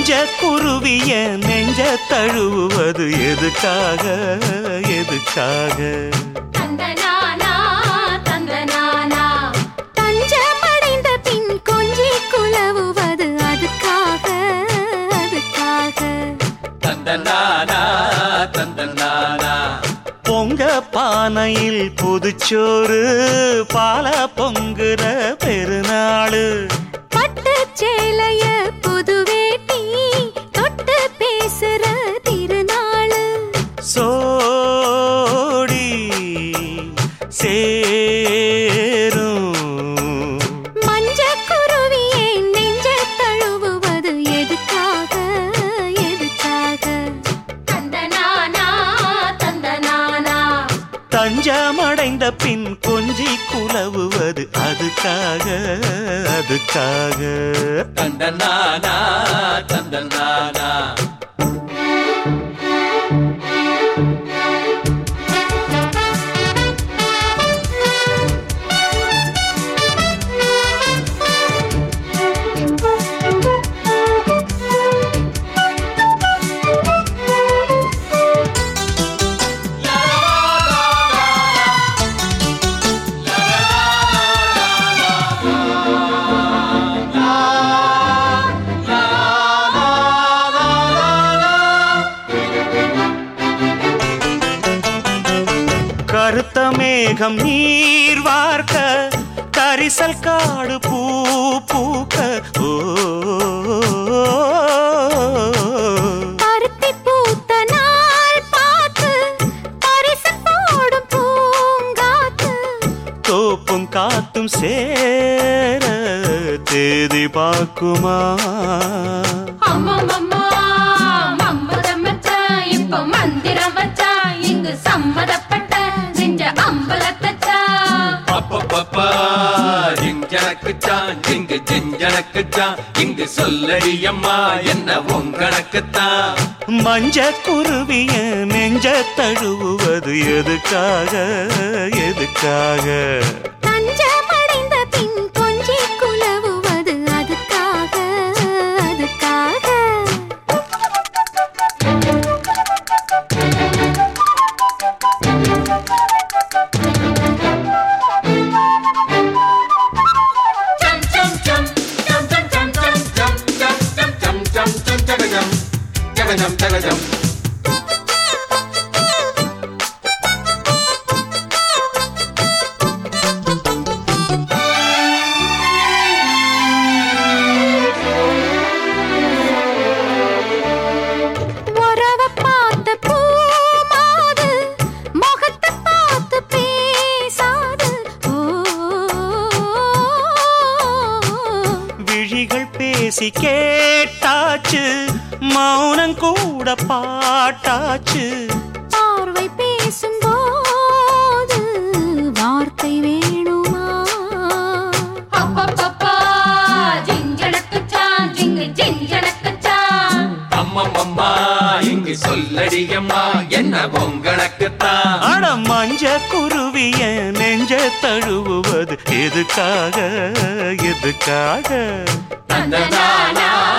மஞ்ச குருவிய நெஞ்ச தழுவுவது எதுக்காக எதுக்காக தந்தனானா தந்தனானா தஞ்சமடைந்த பின் கொஞ்சி குலவுவது அதுக்காக அதுக்காக தந்தனானா தந்தனானா பொங்க பானையில் புதுச்சோறு பால பொங்குற பெருநாளு பட்டு சேலைய புது வேட்டி தொட்டு பேசுற திருநாளு சோடி சேரும் மஞ்ச குருவியே நெஞ்ச தழுவுவது எதுக்காக எதுக்காக தந்தனானா தந்தனானா தஞ்சமடைந்த பின் கொஞ்சி குலவுவது அதுக்காக அதுக்காக தந்தனானா தந்தனானா கருத்த மேகம் நீர் வார்க்க கரிசல் காடு பூ பூக்க ஓ பருத்தி பூத்த நாள் பார்த்து பரிசு போடும் பூங்காத்து தோப்பும் காத்தும் சேர தேதி பார்க்குமா அம்மம்மம்மா மம்மதம் வச்சான் இப்ப மந்திரம் வச்சான் இங்கு சம்மதப்பட்ட நெஞ்ச அம்பலத்தச்சான் அப்பப்பப்பா ஜிஞ்சனக்குச்சான் ஜிங்கு ஜிஞ்சனக்குச்சான் இங்கு சொல்லடியம்மா என்ன உங்கனக்குத்தான் மஞ்ச குருவிய நெஞ்ச தழுவுவது எதுக்காக எதுக்காக தஞ்சமடைந்த பின் கொஞ்சி குலவுவது அதுக்காக அதுக்காக Jump, jump, jump, jump, jump, jump, jump, jump, jump, jump, jump, jump, jump, jump, jump, jump, jump, jump, jump. உறவ பார்த்த பூமாது முகத்தை பார்த்து பேசாது ஓ விழிகள் பேசி கேட்டாச்சு மௌனம் கூட பாட்டாச்சு பார்வை பேசும்போது வார்த்தை வேணுமா அப்பப்பப்பா ஜிஞ்சனக்குச்சான் ஜிங்கு ஜிஞ்சனக்குச்சான் அம்மம்மம்மா இங்கு சொல்லடியம்மா என்ன உங்கனக்குத்தான் அட மஞ்ச குருவிய நெஞ்ச தழுவுவது எதுக்காக எதுக்காக தந்தனானா